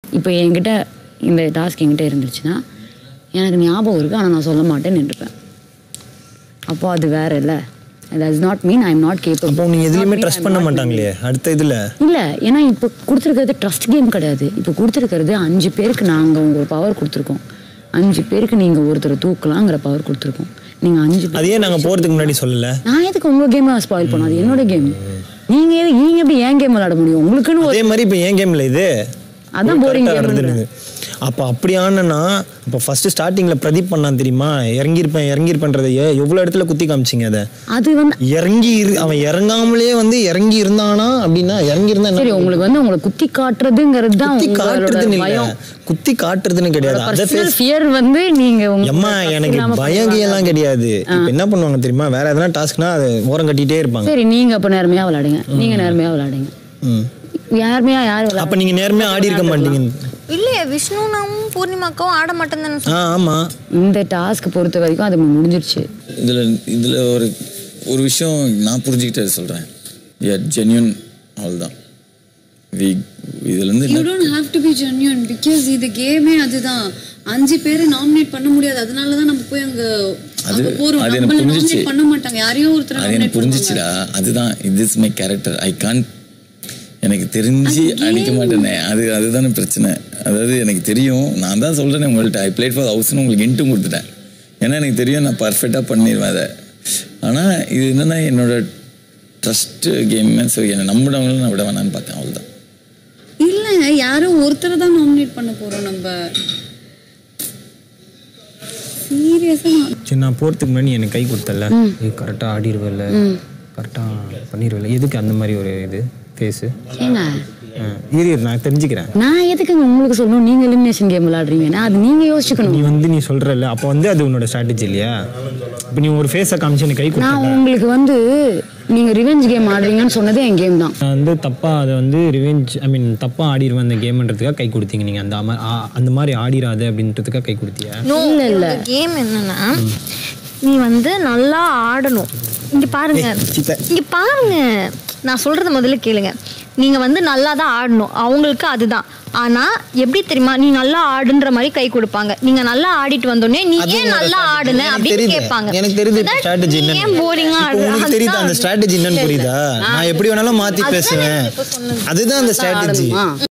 இப்போ என்கிட்ட இந்த டாஸ்க் என்கிட்ட இருந்துச்சுன்னா எனக்கு ஞாபகம் இருக்குது ஆனால் நான் சொல்ல மாட்டேன்னு நின்றுப்பேன் அப்போ அது வேற இல்லை that's not mean I am not capable அப்போ நீ எதுலையுமே ட்ரஸ்ட் பண்ண மாட்டாங்களே அடுத்த இதுல இல்லை ஏன்னா இப்போ கொடுத்துருக்கிறது ட்ரஸ்ட் கேம் கிடையாது இப்போ கொடுத்துருக்கிறது அஞ்சு பேருக்கு நாங்கள் உங்கள் பவர் கொடுத்துருக்கோம் அஞ்சு பேருக்கு நீங்கள் ஒருத்தரை தூக்கலாங்கிற பவர் கொடுத்துருக்கோம் நீங்கள் அஞ்சு பேர் அதையே நாங்க போறதுக்கு முன்னாடி சொல்லல நான் எதுக்கு உங்கள் கேம் ஸ்பாயில் பண்ணோம் அது என்னோட கேம் நீங்கள் எது நீங்கள் எப்படி ஏன் கேம் விளையாட முடியும் உங்களுக்குன்னு ஒரு அதே மாதிரி இப்போ ஏன் கேம்ல இது அதான் boring correct ஆ game வருது எனக்கு. அப்போ அப்படி ஆனனா இப்போ ஃபர்ஸ்ட் ஸ்டார்டிங்ல பிரதீப் பண்ணான் தெரியுமா இறங்கியிருப்பேன் இறங்கியிருப்பேன்றதை எவ்வளோ இடத்துல குத்தி காமிச்சிங்க அதை அது வந்து இறங்கி இரு அவன் இறங்காமலே வந்து இறங்கி இருந்தானா அப்படின்னா இறங்கி இருந்தா என்ன சரி உங்களுக்கு வந்து உங்களை குத்தி காட்டுறதுங்கிறது தான் குத்தி உங்களோட காட்டுறதுன்னு இல்ல பயம் குத்தி காட்டுறதுன்னு கிடையாது அதை பர்சனல் ஃபியர் வந்து நீங்க உங்க எம்மா எனக்கு பயங்கியெல்லாம் கிடையாது இப்போ என்ன பண்ணுவாங்க தெரியுமா வேற எதனா டாஸ்க்னா அது ஓரம் கட்டிட்டே இருப்பாங்க சரி நீங்க அப்ப நேர்மையா விளையாடுங்க நீங்க நேர்மையா விளையாடுங்க ம். நேர்மையா யார் விளையாட அப்ப நீங்க நேர்மையா ஆடி இருக்க மாட்டீங்க இல்லையே விஷ்ணுனாவும் பூர்ணிமாக்காவும் ஆட மாட்டேன்னு தானே ஆ ஆமா இந்த டாஸ்க் பொறுத்த வரைக்கும் அது முடிஞ்சிருச்சு இதில் இதில் ஒரு ஒரு விஷயம் நான் புரிஞ்சுக்கிட்டது சொல்கிறேன் யர் ஜென்யூன் அவ்வளோதான் வி இதுலேருந்து you don't have to be genuine because இது கேமே அதுதான் அஞ்சு பேரை நாமினேட் பண்ண முடியாது அதனால தான் நம்ம போய் அங்க அது- அங்க போறோம் அது எனக்கு நம்மள புரிஞ்சிச்சு. நாமினேட் பண்ண மாட்டாங்க யாரையோ ஒருத்தர் அது எனக்கு நாமினேட் புரிஞ்சிச்சுடா அதுதான் இது மை கேரக்டர் ஐ கான் எனக்கு தெரிஞ்சு அடிக்க மாட்டேனே அது அதுதானே பிரச்சனை அதாவது எனக்கு தெரியும் நான் தான் சொல்கிறேன் உங்கள்கிட்ட ஐ பிளேட் ஃபார் ஹவுஸ்னு உங்களுக்கு இன்ட்டும் கொடுத்துட்டேன் ஏன்னா எனக்கு தெரியும் நான் பர்ஃபெக்டாக பண்ணிடுவேன் அதை ஆனால் இது என்னன்னா என்னோட ட்ரஸ்ட்டு கேம் ஸோ என்னை நம்பினவங்களும் நான் விட வேணான்னு பார்த்தேன் அவ்வளோதான் இல்ல யாரோ ஒருத்தரை தான் நாமினேட் பண்ண போறோம் நம்ம சீரியஸா சரி நான் போறதுக்கு முன்னாடி எனக்கு கை கொடுத்தல இது கரெக்டாக ஆடிடுவல கரெக்டாக பண்ணிடுவல எதுக்கு அந்த மாதிரி ஒரு இது ஃபேஸு ஏங்க இரு இரு, நான் தெரிஞ்சுக்கிறேன் நான் எதுக்கு உங்களுக்கு சொல்லணும் நீங்க எலிமினேஷன் கேம் விளையாடுறீங்கன்னா அது நீங்க யோசிச்சுக்கணும் நீ வந்து நீ சொல்றல அப்போ வந்து அது உன்னோட ஸ்ட்ராட்டஜி இல்லையா இப்போ நீ ஒரு ஃபேஸை காமிச்சு எனக்கு கை நான் கொடுத்தல உங்களுக்கு வந்து நீங்க ரிவெஞ்ச் கேம் ஆடுறீங்கன்னு சொன்னதே என் கேம் தான் நான் வந்து தப்பா அதை வந்து ரிவெஞ்ச் ஐ மீன் தப்பா ஆடிடுவேன் அந்த கேம்ன்றதுக்காக கை கொடுத்தீங்க நீங்க அந்த மா- ஆ- அந்த மாதிரி ஆடிராது அப்படின்றதுக்காக கை கொடுத்தியா நோ இல்ல, இல்ல. கேம் என்னன்னா நீ வந்து நல்லா ஆடணும் இங்க பாருங்க சித்த. இங்க பாருங்க நான் சொல்றத முதல்ல கேளுங்க நீங்க வந்து நல்லா தான் ஆடணும் அவங்களுக்கு அதுதான் ஆனா எப்படி தெரியுமா நீ நல்லா ஆடுன்ற மாதிரி கை கொடுப்பாங்க நீங்க நல்லா ஆடிட்டு வந்தோடனே நீ அது ஏன் உன்னோட நல்லா strategy. ஆடுன எனக்கு அப்படின்னு தெரியுது. கேட்பாங்க எனக்கு தெரியுது அதான் ஸ்ட்ராட்டஜி நீ என்னன்னு ஏன் போரிங்கா இப்போ உங்களுக்கு தெரியுது அந்த ஸ்ட்ராட்டஜி என்னன்னு புரியுதா நான் எப்படி வேணாலும் மாத்தி பேசுவேன் அதுதான் அந்த ஸ்ட்ராட்டஜி ஆடணுமா